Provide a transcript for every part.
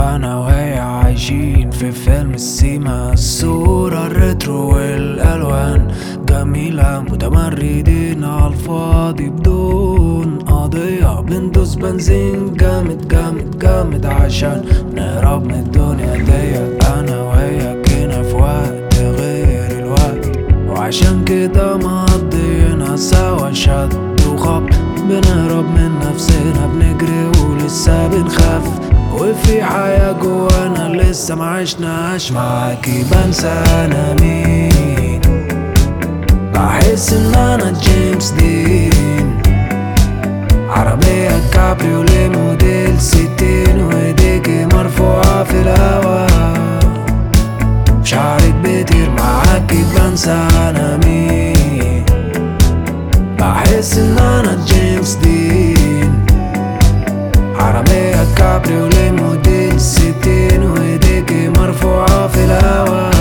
انا وهي عايشين في فيلم السيما الصورة الريترو والالوان جميلة متمردين على الفاضي بدون قضية بندوس بنزين جامد جامد جامد عشان نهرب من الدنيا دي انا وهي كنا في وقت غير الوقت وعشان كده مقضينا سوا شد وخبط بنهرب من نفسنا بنجري ولسه بنخاف وفي حياة جوانا لسه ما عشناش معاكي بنسى انا مين بحس ان انا جيمس دين عربية كابريوليه موديل ستين وايديكي مرفوعة في الهوا شعرك بيطير معاكي بنسى انا مين بحس ان انا جيمس دين عربية كابريوليه موديل ستين وايديكي مرفوعة في الهوا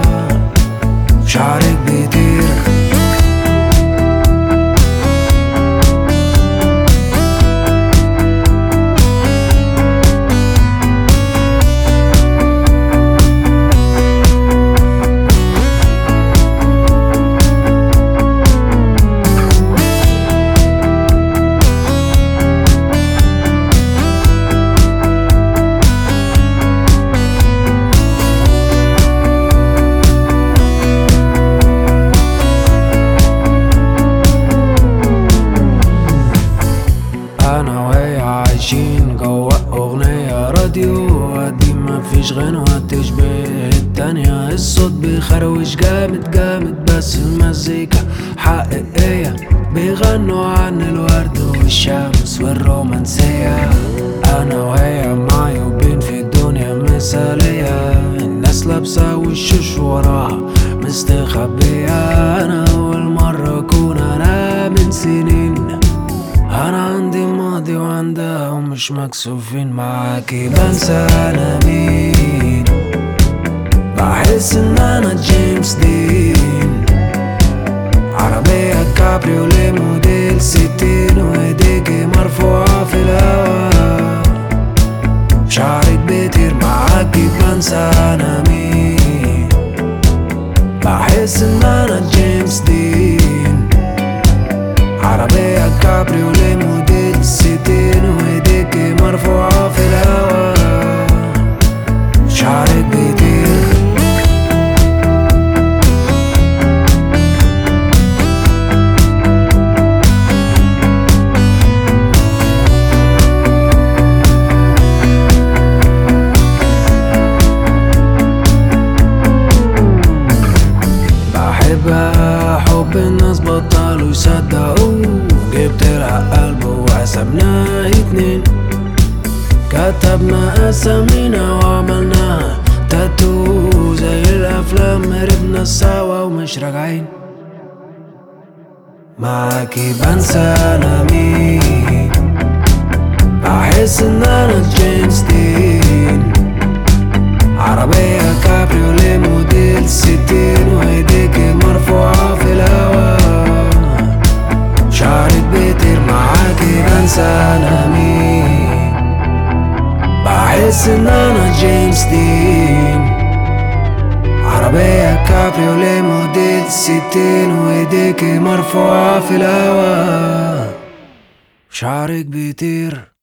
شعرك بيطير انا وهي عايشين جوا اغنية راديو قديم مفيش غنوة تشبه التانية الصوت بيخروش جامد جامد بس المزيكا حقيقية بيغنوا عن الورد والشمس والرومانسية انا وهي معيوبين في الدنيا مثالية الناس لابسة وشوش وراها مستخبية انا اول مرة اكون انا من سنين انا عندي ماضي وعندها ومش مكسوفين معاكي بنسى انا مين بحس ان انا جيمس دين عربية كابريوليه موديل ستين وايديكي مرفوعة في الهوا شعرك بيطير معاكي بنسى انا مين بحس ان انا جيمس دين عربية كابريوليه موديل ستين وايديكي مرفوعة في الهوا شعرك بيطير بحبها حب الناس بطلوا يصدقوا جبت لها قلب وقسمناه اتنين كتبنا اسامينا وعملنا تاتو زي الافلام هربنا سوا ومش راجعين معاكي بنسى انا مين بحس ان انا جيمس دين عربية كابريوليه موديل ستين وايديكي مرفوعة في الهوا شعرك بيطير معاكي بنسى انا مين بحس ان انا جيمس دين عربية كابريوليه موديل ستين وايديكي مرفوعة في الهوا شعرك بيطير